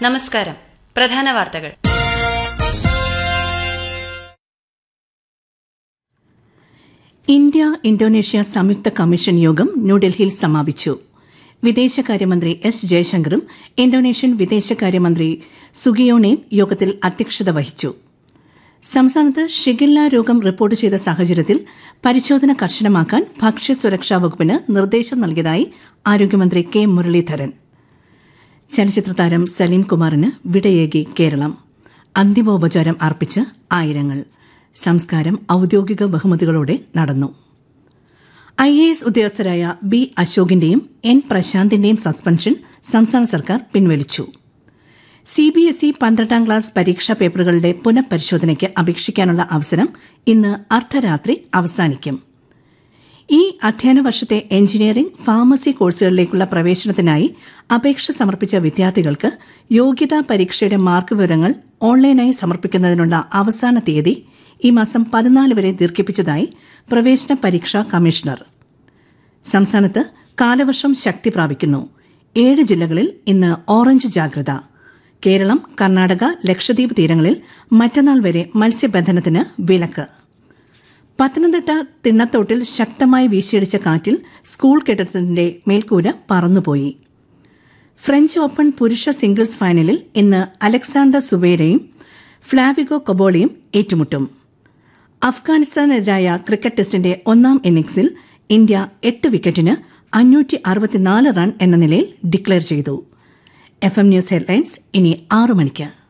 നമസ്കാരം പ്രധാന വാർത്തകൾ ഇന്ത്യ ഇന്തോനേഷ്യ സംയുക്ത കമ്മീഷൻ യോഗം ന്യൂഡൽഹിയിൽ സമാപിച്ചു വിദേശകാര്യമന്ത്രി എസ് ജയശങ്കറും ഇന്തോനേഷ്യൻ വിദേശകാര്യമന്ത്രി സുഗിയോണയും യോഗത്തിൽ അധ്യക്ഷത വഹിച്ചു സംസ്ഥാനത്ത് ഷിഗില്ല രോഗം റിപ്പോർട്ട് ചെയ്ത സാഹചര്യത്തിൽ പരിശോധന കർശനമാക്കാൻ ഭക്ഷ്യസുരക്ഷാ വകുപ്പിന് നിർദ്ദേശം നൽകിയതായി ആരോഗ്യമന്ത്രി കെ മുരളീധരൻ ചലച്ചിത്രതാരം സലീം കുമാറിന് വിടയേകി കേരളം അന്തിമോപചാരം അർപ്പിച്ച് ആയിരങ്ങൾ സംസ്കാരം ഔദ്യോഗിക ബഹുമതികളോടെ നടന്നു ഐ എ എസ് ഉദ്യോഗസ്ഥരായ ബി അശോകിന്റെയും എൻ പ്രശാന്തിന്റെയും സസ്പെൻഷൻ സംസ്ഥാന സർക്കാർ പിൻവലിച്ചു സി ബി എസ് ഇ പന്ത്രണ്ടാം ക്ലാസ് പരീക്ഷാ പേപ്പറുകളുടെ പുനഃപരിശോധനയ്ക്ക് അപേക്ഷിക്കാനുള്ള അവസരം ഇന്ന് അർദ്ധരാത്രി അവസാനിക്കും ഈ അധ്യയന വർഷത്തെ എഞ്ചിനീയറിംഗ് ഫാർമസി കോഴ്സുകളിലേക്കുള്ള പ്രവേശനത്തിനായി അപേക്ഷ സമർപ്പിച്ച വിദ്യാർത്ഥികൾക്ക് യോഗ്യതാ പരീക്ഷയുടെ മാർക്ക് വിവരങ്ങൾ ഓൺലൈനായി സമർപ്പിക്കുന്നതിനുള്ള അവസാന തീയതി ഈ മാസം പതിനാല് വരെ ദീർഘിപ്പിച്ചതായി പ്രവേശന പരീക്ഷാ കമ്മീഷണർ സംസ്ഥാനത്ത് കാലവർഷം ശക്തി പ്രാപിക്കുന്നു ഏഴ് ജില്ലകളിൽ ഇന്ന് ഓറഞ്ച് ജാഗ്രത കേരളം കർണാടക ലക്ഷദ്വീപ് തീരങ്ങളിൽ മറ്റന്നാൾ വരെ മത്സ്യബന്ധനത്തിന് വിലക്ക് പത്തനംതിട്ട തിണ്ണത്തോട്ടിൽ ശക്തമായി വീശിയടിച്ച കാറ്റിൽ സ്കൂൾ കെട്ടിടത്തിന്റെ മേൽക്കൂര പറന്നുപോയി ഫ്രഞ്ച് ഓപ്പൺ പുരുഷ സിംഗിൾസ് ഫൈനലിൽ ഇന്ന് അലക്സാണ്ടർ സുവേരയും ഫ്ലാവിഗോ കൊബോളിയും ഏറ്റുമുട്ടും അഫ്ഗാനിസ്ഥാനെതിരായ ക്രിക്കറ്റ് ടെസ്റ്റിന്റെ ഒന്നാം ഇന്നിംഗ്സിൽ ഇന്ത്യ എട്ട് വിക്കറ്റിന് അഞ്ഞൂറ്റി അറുപത്തിനാല് റൺ എന്ന നിലയിൽ ഡിക്ലെയർ ചെയ്തു എഫ് എം ന്യൂസ് ഹെഡ്ലൈൻസ് ഇനി ആറു മണിക്ക്